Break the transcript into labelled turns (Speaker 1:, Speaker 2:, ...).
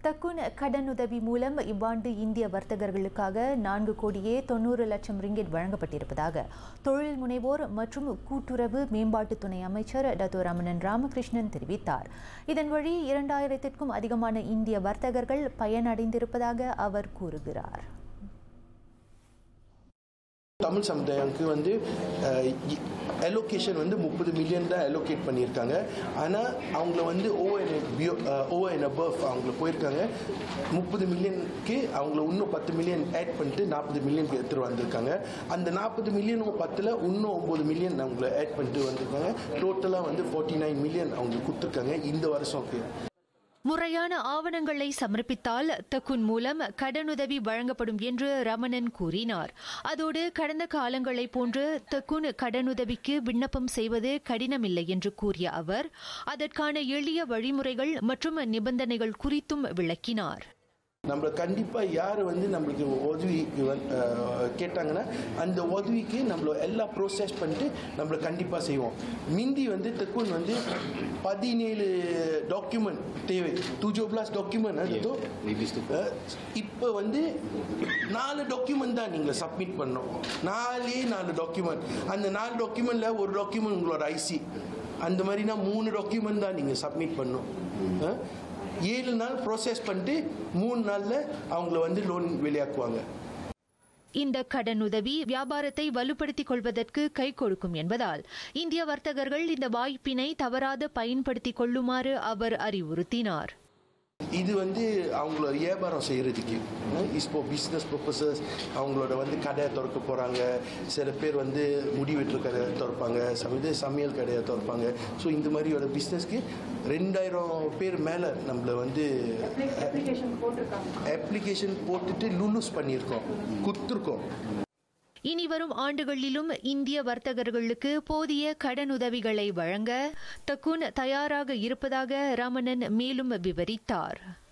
Speaker 1: தக்குன் கடனுதவி மூலம் இவ்வாண்டு இந்திய வர்த்தகர்களுக்காக நான்கு கோடியே தொண்ணூறு லட்சம் ரிங்கெட் வழங்கப்பட்டிருப்பதாக தொழில் முனைவோர் மற்றும் கூட்டுறவு மேம்பாட்டு துணை அமைச்சர் டத்தோ ரமணன் ராமகிருஷ்ணன் தெரிவித்தார் இதன் வழி இரண்டாயிரத்திற்கும் அதிகமான இந்திய வர்த்தகர்கள் பயனடைந்திருப்பதாக அவர் கூறுகிறார்
Speaker 2: தமிழ் சமுதாயம்க்கு வந்து அலோகேஷன் வந்து முப்பது மில்லியன் தான் அலோகேட் பண்ணியிருக்காங்க ஆனால் அவங்கள வந்து ஓஎன் பியோ ஓஎன் அபவ் அவங்கள போயிருக்காங்க முப்பது மில்லியனுக்கு அவங்கள இன்னும் பத்து மில்லியன் ஆட் பண்ணிட்டு நாற்பது மில்லியனுக்கு எடுத்துகிட்டு வந்திருக்காங்க அந்த நாற்பது மில்லியனும் பத்தில் இன்னும் ஒம்பது மில்லியன் அவங்கள ஆட் பண்ணிட்டு வந்திருக்காங்க டோட்டலாக வந்து ஃபார்ட்டி நைன் மில்லியன் அவங்களுக்கு கொடுத்துருக்காங்க இந்த வருஷம்க்கு
Speaker 1: முறையான ஆவணங்களை சமர்ப்பித்தால் தக்குன் மூலம் கடனுதவி வழங்கப்படும் என்று ரமணன் கூறினார் அதோடு கடந்த காலங்களைப் போன்று தக்குன் கடனுதவிக்கு விண்ணப்பம் செய்வது கடினமில்லை என்று கூறிய அவர் அதற்கான எளிய வழிமுறைகள் மற்றும் நிபந்தனைகள் குறித்தும் விளக்கினார்
Speaker 2: நம்ம கண்டிப்பாக யார் வந்து நம்மளுக்கு உதவி வந்- அஹ், கேட்டாங்கன்னா அந்த உதவிக்கு நம்மள எல்லாம் ப்ரோசஸ் பண்ணிட்டு நம்மள கண்டிப்பாக செய்வோம் மிந்தி வந்து தெக்குன் வந்து பதினேழு டாக்குமெண்ட் தேவை துஜோ பிளாஸ் டாக்குமெண்ட் அது இப்போ வந்து நாலு டாக்குமெண்ட் தான் நீங்கள் சப்மிட் பண்ணணும் நாலே நாலு டாக்குமெண்ட் அந்த நாலு டாக்குமெண்ட்டில் ஒரு டாக்குமெண்ட் உங்களோட ஐசி அந்த மாதிரினா மூணு டாக்குமெண்ட் தான் நீங்கள் சப்மிட் பண்ணணும் அஹ், ஏழு நாள் ப்ரோசஸ் பண்ணிட்டு மூணு நாளில் அவங்கள வந்து லோன் வெளியாக்குவாங்க
Speaker 1: இந்த கடனுதவி வியாபாரத்தை வலுப்படுத்திக் கொள்வதற்கு கை கொடுக்கும் என்பதால் இந்திய வர்த்தகர்கள் இந்த வாய்ப்பினை தவறாது பயன்படுத்திக் கொள்ளுமாறு அவர் அறிவுறுத்தினார்
Speaker 2: இது வந்து அவங்களோட வியாபாரம் செய்கிறதுக்கு இப்போ பிஸ்னஸ் பர்பஸஸ் அவங்களோட வந்து கடை திறக்க போகிறாங்க சில பேர் வந்து முடி வெட்டுற கடை திறப்பாங்க சம- இது சமையல் கடையை திறப்பாங்க ஸோ இந்த மாதிரியோட பிஸ்னஸ்க்கு ரெண்டாயிரம் பேர் மேலே நம்மள வந்து அப்ளிகேஷன் போட்டுட்டு லூலூஸ் பண்ணியிருக்கோம் கொடுத்துருக்கோம்
Speaker 1: இனி வரும் ஆண்டுகளிலும் இந்திய வர்த்தகர்களுக்கு போதிய கடனுதவிகளை வழங்க தக்குன் தயாராக இருப்பதாக ரமணன் மேலும் விவரித்தார்